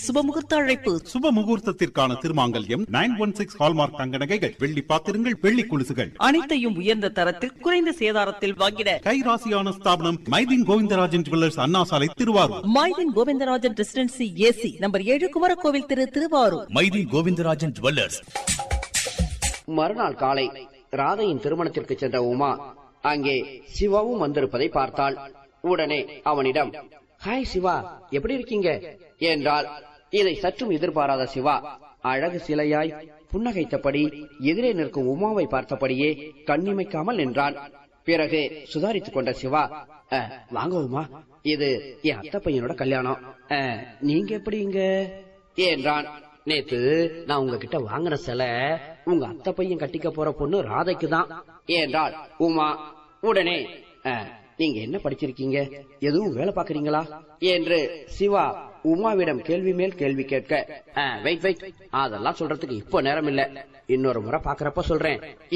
சுபமுகூர்த்த அழைப்பு சுப முகூர்த்தத்திற்கான திருமாங்கல்யம் நைன் ஒன் சிக்ஸ் ஹால்மார்க் தங்க நகைகள் வெள்ளி பாத்திரங்கள் வெள்ளி குலுசுகள் அனைத்தையும் உயர்ந்த தரத்தில் குறைந்த சேதாரத்தில் வாங்கிட கைராசியான ஸ்தாபனம் Maideen Govindarajan jewellers Anna Salai Thiruvarur Maideen Govindarajan residency AC number ஏழு குமரகோவில் திரு திருவாரூர் மைதி கோவிந்தராஜன் ஜுவல்லர்ஸ் மறுநாள் காலை ராதையின் திருமணத்திற்கு சென்ற உமா அங்கே சிவாவும் வந்திருப்பதை பார்த்தாள் உடனே அவனிடம் ஹாய் சிவா எப்படி இருக்கீங்க என்றால் இதை சற்றும் எதிர்பாராத சிவா அழகு சிலையாய் புன்னகைத்தபடி எதிரே நிற்கும் உமாவை பார்த்தபடியே கண்ணிமைக்காமல் நின்றான் பிறகு சுதாரித்துக் கொண்ட சிவா "அ, வாங்க உமா இது என் அத்தை பையனோட கல்யாணம் அ, நீங்க எப்படி இங்க என்றான் நேத்து நான் உங்ககிட்ட வாங்கின சிலை உங்க அத்தை பையன் கட்டிக்க போற பொண்ணு ராதைக்கு தான் என்றாள் உமா உடனே "அஹ், நீங்க என்ன படிச்சிருக்கீங்க எதுவும் வேலை பாக்குறீங்களா என்று சிவா உமாவிடம் கேள்வி மேல் கேள்வி கேட்க வெயிட் வெயிட் அதெல்லாம் சொல்றதுக்கு இப்போ நேரம் இல்ல இன்னொரு முறை பாக்குறப்ப சொல்றேன்